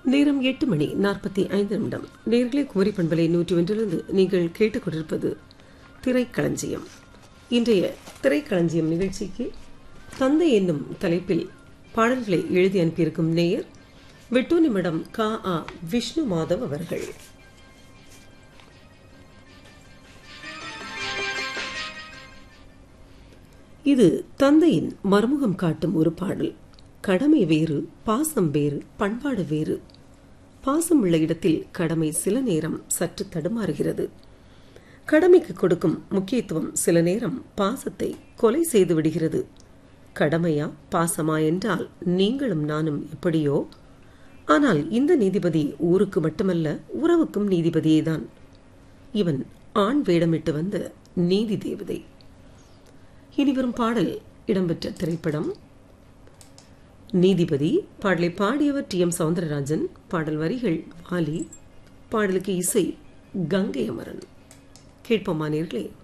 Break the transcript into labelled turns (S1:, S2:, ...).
S1: நேரம் எட்டு மணி நாற்பத்தி ஐந்து நிமிடம் நேர்களே குமரி பண்பலை நூற்றி ஒன்றிலிருந்து நீங்கள் கேட்டுக்கொண்டிருப்பது திரைக்களஞ்சியம் இன்றைய திரைக்களஞ்சியம் நிகழ்ச்சிக்கு தந்தை என்னும் தலைப்பில் பாடல்களை எழுதி அனுப்பியிருக்கும் நேயர் வெட்டூனிமிடம் கா ஆ விஷ்ணு மாதவ் அவர்கள் இது தந்தையின் மறுமுகம் காட்டும் ஒரு பாடல் கடமை வேறு பாசம் வேறு பண்பாடு வேறு பாசம் உள்ள இடத்தில் கடமை சில நேரம் சற்று தடுமாறுகிறது கடமைக்கு கொடுக்கும் முக்கியத்துவம் சில நேரம் பாசத்தை கொலை செய்து விடுகிறது கடமையா பாசமா என்றால் நீங்களும் நானும் எப்படியோ ஆனால் இந்த நீதிபதி ஊருக்கு மட்டுமல்ல உறவுக்கும் நீதிபதியேதான் இவன் ஆண் வேடமிட்டு வந்த நீதி தேவதை இனி வரும் பாடல் இடம்பெற்ற திரைப்படம் நீதிபதி பாடலை பாடியவர் டி எம் சவுந்தரராஜன் பாடல் வரிகள் ஆலி பாடலுக்கு இசை கங்கை அமரன் கேட்போமா நேர்களே